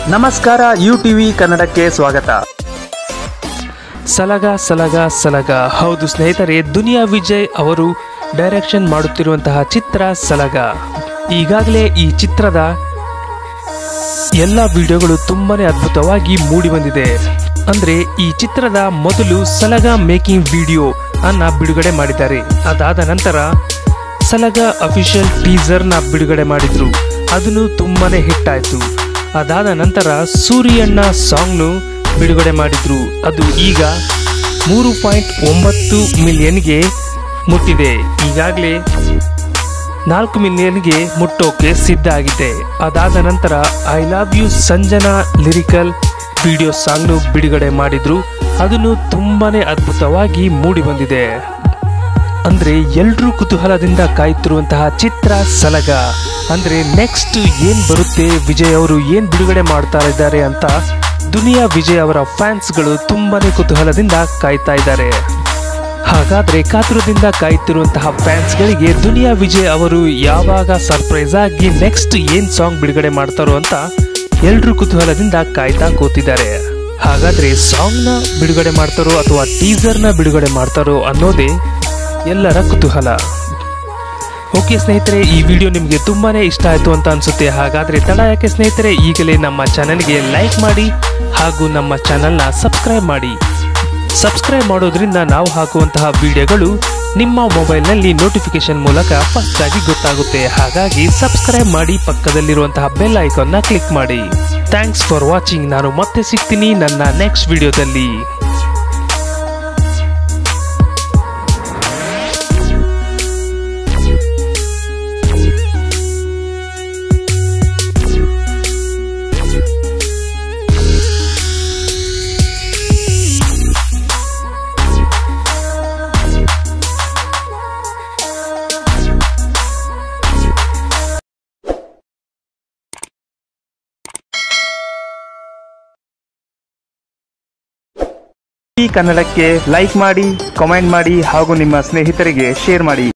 ನಮಸ್ಕಾರ you TV ಕನ್ನಡಕ್ಕೆ ಸ್ವಾಗತ ಸಲಗ ಸಲಗ ಸಲಗ ಹೌದು ಸ್ನೇಹಿತರೆ ದುನಿಯಾ ವಿಜಯ್ ಅವರು ಡೈರೆಕ್ಷನ್ ಮಾಡುತ್ತಿರುವಂತಹ ಚಿತ್ರ ಸಲಗ ಈಗಾಗಲೇ ಈ ಚಿತ್ರದ ಎಲ್ಲ ವಿಡಿಯೋಗಳು ತುಂಬಾನೇ ಅದ್ಭುತವಾಗಿ ಮೂಡಿ ಬಂದಿದೆ ಅಂದ್ರೆ ಈ ಚಿತ್ರದ ಮೊದಲು ಸಲಗ ಮೇಕಿಂಗ್ ವಿಡಿಯೋ ಅನ್ನ ಬಿಡುಗಡೆ ಮಾಡಿದ್ದಾರೆ ಅದಾದ ನಂತರ ಸಲಗ ಅಫಿಷಿಯಲ್ ಟೀಸರ್ ನ ಬಿಡುಗಡೆ ಮಾಡಿದ್ರು ಅದನ್ನು ತುಂಬಾನೇ ಹಿಟ್ ಆಯ್ತು ಅದಾದ ನಂತರ ಸೂರ್ಯಣ್ಣ ಸಾಂಗ್ನು ಬಿಡುಗಡೆ ಮಾಡಿದ್ರು ಅದು ಈಗ ಮೂರು ಪಾಯಿಂಟ್ ಒಂಬತ್ತು ಮಿಲಿಯನ್ಗೆ ಮುಟ್ಟಿದೆ ಈಗಾಗಲೇ ನಾಲ್ಕು ಮಿಲಿಯನ್ಗೆ ಮುಟ್ಟೋಕೆ ಸಿದ್ಧ ಆಗಿದೆ ಅದಾದ ನಂತರ I love you Sanjana lyrical video ಸಾಂಗ್ನು ಬಿಡುಗಡೆ ಮಾಡಿದ್ರು ಅದನ್ನು ತುಂಬಾನೇ ಅದ್ಭುತವಾಗಿ ಮೂಡಿ ಬಂದಿದೆ ಅಂದ್ರೆ ಎಲ್ರೂ ಕುತೂಹಲದಿಂದ ಕಾಯ್ತಿರುವಂತಹ ಚಿತ್ರ ಸಲಗ ಅಂದ್ರೆ ನೆಕ್ಸ್ಟ್ ಏನ್ ಬರುತ್ತೆ ವಿಜಯ್ ಅವರು ಏನ್ ಬಿಡುಗಡೆ ಮಾಡ್ತಾ ಇದ್ದಾರೆ ಅಂತ ದುನಿಯಾ ವಿಜಯ್ ಅವರ ಫ್ಯಾನ್ಸ್ಗಳು ತುಂಬಾನೇ ಕುತೂಹಲದಿಂದ ಕಾಯ್ತಾ ಇದ್ದಾರೆ ಹಾಗಾದ್ರೆ ಕಾತುರದಿಂದ ಕಾಯ್ತಿರುವಂತಹ ಫ್ಯಾನ್ಸ್ಗಳಿಗೆ ದುನಿಯಾ ವಿಜಯ್ ಅವರು ಯಾವಾಗ ಸರ್ಪ್ರೈಸ್ ಆಗಿ ನೆಕ್ಸ್ಟ್ ಏನ್ ಸಾಂಗ್ ಬಿಡುಗಡೆ ಮಾಡ್ತಾರೋ ಅಂತ ಎಲ್ರೂ ಕುತೂಹಲದಿಂದ ಕಾಯ್ತಾ ಕೂತಿದ್ದಾರೆ ಹಾಗಾದ್ರೆ ಸಾಂಗ್ ನ ಬಿಡುಗಡೆ ಮಾಡ್ತಾರೋ ಅಥವಾ ಟೀಸರ್ ನ ಬಿಡುಗಡೆ ಮಾಡ್ತಾರೋ ಅನ್ನೋದೇ ಎಲ್ಲರ ಕುತೂಹಲ ಓಕೆ ಸ್ನೇಹಿತರೆ ಈ ವಿಡಿಯೋ ನಿಮಗೆ ತುಂಬಾನೇ ಇಷ್ಟ ಆಯ್ತು ಅಂತ ಅನ್ಸುತ್ತೆ ಹಾಗಾದ್ರೆ ತಡ ಯಾಕೆ ಸ್ನೇಹಿತರೆ ಈಗಲೇ ನಮ್ಮ ಚಾನೆಲ್ಗೆ ಲೈಕ್ ಮಾಡಿ ಹಾಗೂ ನಮ್ಮ ಚಾನೆಲ್ನ ಸಬ್ಸ್ಕ್ರೈಬ್ ಮಾಡಿ ಸಬ್ಸ್ಕ್ರೈಬ್ ಮಾಡೋದ್ರಿಂದ ನಾವು ಹಾಕುವಂತಹ ವಿಡಿಯೋಗಳು ನಿಮ್ಮ ಮೊಬೈಲ್ನಲ್ಲಿ ನೋಟಿಫಿಕೇಶನ್ ಮೂಲಕ ಫಸ್ಟ್ ಆಗಿ ಗೊತ್ತಾಗುತ್ತೆ ಹಾಗಾಗಿ ಸಬ್ಸ್ಕ್ರೈಬ್ ಮಾಡಿ ಪಕ್ಕದಲ್ಲಿರುವಂತಹ ಬೆಲ್ ಐಕಾನ್ನ ಕ್ಲಿಕ್ ಮಾಡಿ ಥ್ಯಾಂಕ್ಸ್ ಫಾರ್ ವಾಚಿಂಗ್ ನಾನು ಮತ್ತೆ ಸಿಗ್ತೀನಿ ನನ್ನ ನೆಕ್ಸ್ಟ್ ವಿಡಿಯೋದಲ್ಲಿ ಈ ಕನ್ನಡಕ್ಕೆ ಲೈಕ್ ಮಾಡಿ ಕಾಮೆಂಟ್ ಮಾಡಿ ಹಾಗೂ ನಿಮ್ಮ ಸ್ನೇಹಿತರಿಗೆ ಶೇರ್ ಮಾಡಿ